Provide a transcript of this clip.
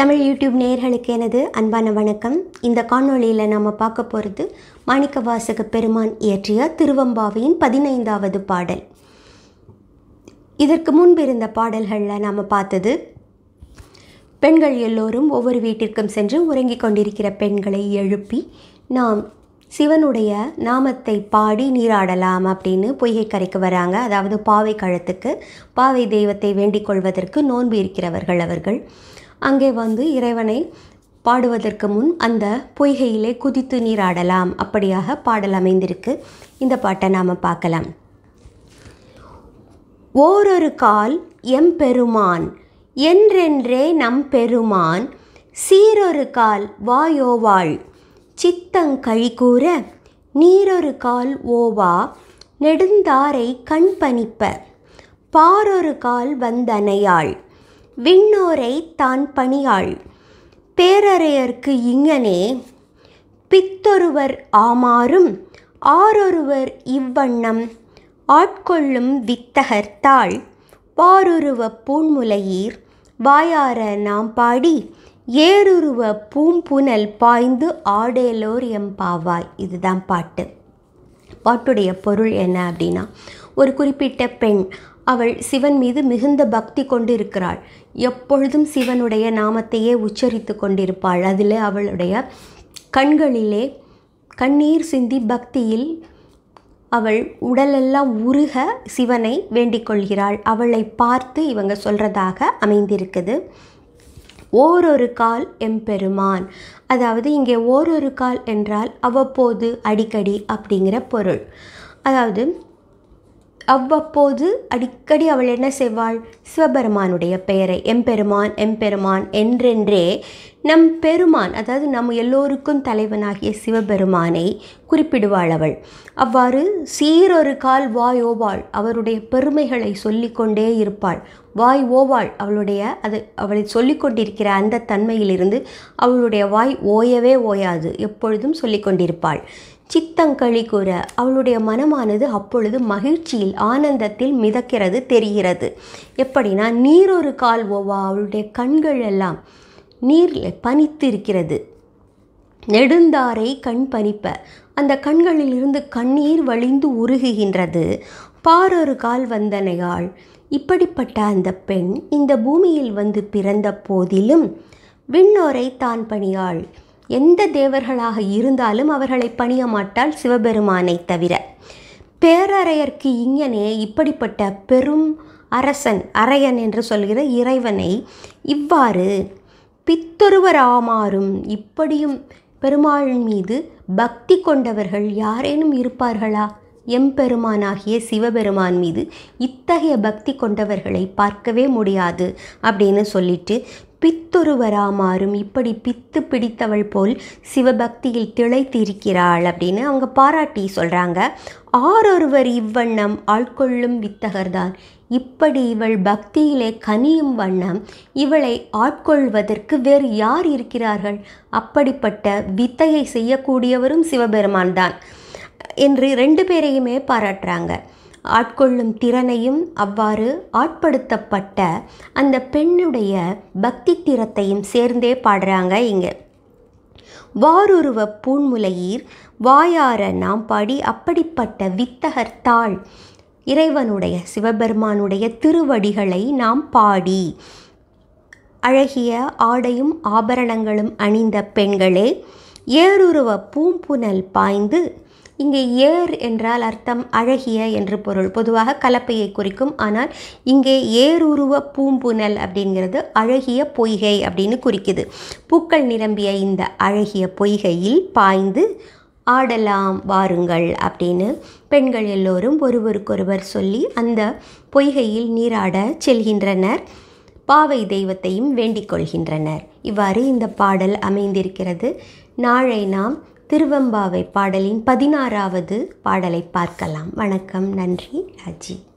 Tamil YouTube நேயர்களுக்கு எனது அன்பான வணக்கம் இந்த காணொளியில் நாம் பார்க்க போகிறது மாணிக்கவாசக பெருமான் இயற்றிய திருவம்பாவையின் பதினைந்தாவது பாடல் இதற்கு முன்பு இருந்த பாடல்களில் நாம் பார்த்தது பெண்கள் எல்லோரும் ஒவ்வொரு வீட்டிற்கும் சென்று உறங்கிக் கொண்டிருக்கிற பெண்களை எழுப்பி நாம் சிவனுடைய நாமத்தை பாடி நீராடலாம் அப்படின்னு பொய்கை கரைக்கு வராங்க அதாவது பாவை கழுத்துக்கு பாவை தெய்வத்தை வேண்டிக் கொள்வதற்கு நோன்பு இருக்கிறவர்கள் அவர்கள் அங்கே வந்து இறைவனை பாடுவதற்கு முன் அந்த பொய்கையிலே குதித்து நீராடலாம் அப்படியாக பாடல் அமைந்திருக்கு இந்த பாட்டை நாம் பார்க்கலாம் ஓரொரு கால் எம்பெருமான் என்றென்றே நம் பெருமான் சீரொரு கால் வாயோவாள் சித்தங்கழி கூற நீரொரு கால் ஓவா நெடுந்தாரை கண் பணிப்ப பாரொரு கால் வந்தனையாள் விண்ணோரை தான் பணியாள் பேரறையர்க்கு இங்கனே பித்தொருவர் ஆமாறும் ஆரொருவர் இவ்வண்ணம் ஆட்கொள்ளும் வித்தகர் தாள் பாருருவ பூண்முலையீர் வாயார நாம் பாடி ஏருருவ பூம்புனல் பாய்ந்து ஆடேலோர் எம்பாவாய் இதுதான் பாட்டு பாட்டுடைய பொருள் என்ன அப்படின்னா ஒரு குறிப்பிட்ட பெண் அவள் சிவன் மீது மிகுந்த பக்தி கொண்டு இருக்கிறாள் எப்பொழுதும் சிவனுடைய நாமத்தையே உச்சரித்து கொண்டிருப்பாள் அதில் அவளுடைய கண்களிலே கண்ணீர் சிந்தி பக்தியில் அவள் உடலெல்லாம் உருக சிவனை வேண்டிக் கொள்கிறாள் அவளை பார்த்து இவங்க சொல்கிறதாக அமைந்திருக்குது ஓரொரு கால் எம்பெருமான் அதாவது இங்கே ஓரொரு கால் என்றால் அவ்வப்போது அடிக்கடி அப்படிங்கிற பொருள் அதாவது அவ்வப்போது அடிக்கடி அவள் என்ன செய்வாள் சிவபெருமானுடைய பெயரை எம்பெருமான் எம்பெருமான் என்றென்றே நம் பெருமான் அதாவது நம் எல்லோருக்கும் தலைவனாகிய சிவபெருமானை குறிப்பிடுவாள் அவள் அவ்வாறு சீரொரு கால் வாய் ஓவாள் அவருடைய பெருமைகளை சொல்லிக்கொண்டே இருப்பாள் வாய் ஓவாள் அவளுடைய அது அவளை சொல்லிக்கொண்டிருக்கிற அந்த தன்மையிலிருந்து அவளுடைய வாய் ஓயவே ஓயாது எப்பொழுதும் சொல்லிக்கொண்டிருப்பாள் சித்தங்களி கூற அவளுடைய மனமானது அப்பொழுது மகிழ்ச்சியில் ஆனந்தத்தில் மிதக்கிறது தெரிகிறது எப்படின்னா நீரொரு கால் ஓவா அவளுடைய கண்கள் எல்லாம் நீரில் பனித்து இருக்கிறது நெடுந்தாரை கண் பனிப்ப அந்த கண்களில் இருந்து கண்ணீர் வழிந்து உருகுகின்றது பாரொரு கால் வந்தனையாள் இப்படிப்பட்ட அந்த பெண் இந்த பூமியில் வந்து பிறந்த போதிலும் விண்ணோரை தான் பணியாள் எந்த தேவர்களாக இருந்தாலும் அவர்களை பணிய மாட்டாள் சிவபெருமானை தவிர பேரறையர்க்கு இங்கனே இப்படிப்பட்ட பெரும் அரசன் அரையன் என்று சொல்கிற இறைவனை இவ்வாறு பித்தொருவராமாறும் இப்படியும் பெருமாள் மீது பக்தி கொண்டவர்கள் யாரேனும் இருப்பார்களா எம்பெருமானாகிய சிவபெருமான் மீது இத்தகைய பக்தி கொண்டவர்களை பார்க்கவே முடியாது அப்படின்னு சொல்லிட்டு பித்தொருவராமாறும் இப்படி பித்து பிடித்தவள் போல் சிவபக்தியில் திளைத்து இருக்கிறாள் அப்படின்னு அவங்க பாராட்டி சொல்கிறாங்க ஆரொருவர் இவ்வண்ணம் ஆட்கொள்ளும் வித்தகர்தான் இப்படி இவள் பக்தியிலே கனியும் வண்ணம் இவளை ஆட்கொள்வதற்கு வேறு யார் இருக்கிறார்கள் அப்படிப்பட்ட வித்தையை செய்யக்கூடியவரும் சிவபெருமான் தான் என்று ரெண்டு பேரையுமே பாராட்டுறாங்க ஆட்கொள்ளும் திறனையும் அவ்வாறு ஆட்படுத்தப்பட்ட அந்த பெண்ணுடைய பக்தி திறத்தையும் சேர்ந்தே பாடுறாங்க இங்கே வாருருவ பூண்முலையீர் வாயார நாம் பாடி அப்படிப்பட்ட வித்தகர் தாள் இறைவனுடைய சிவபெருமானுடைய திருவடிகளை நாம் பாடி அழகிய ஆடையும் ஆபரணங்களும் அணிந்த பெண்களே ஏருருவ பூம்புனல் பாய்ந்து இங்கே ஏர் என்றால் அர்த்தம் அழகிய என்று பொருள் பொதுவாக கலப்பையை குறிக்கும் ஆனால் இங்கே ஏருருவ பூம்புனல் அப்படிங்கிறது அழகிய பொய்கை அப்படின்னு குறிக்குது பூக்கள் நிரம்பிய இந்த அழகிய பொய்கையில் பாய்ந்து ஆடலாம் வாருங்கள் அப்படின்னு பெண்கள் எல்லோரும் ஒருவருக்கொருவர் சொல்லி அந்த பொய்கையில் நீராட செல்கின்றனர் பாவை தெய்வத்தையும் வேண்டிக் கொள்கின்றனர் இவ்வாறு இந்த பாடல் அமைந்திருக்கிறது நாளை நாம் திருவம்பாவை பாடலின் பதினாறாவது பாடலை பார்க்கலாம் வணக்கம் நன்றி ராஜி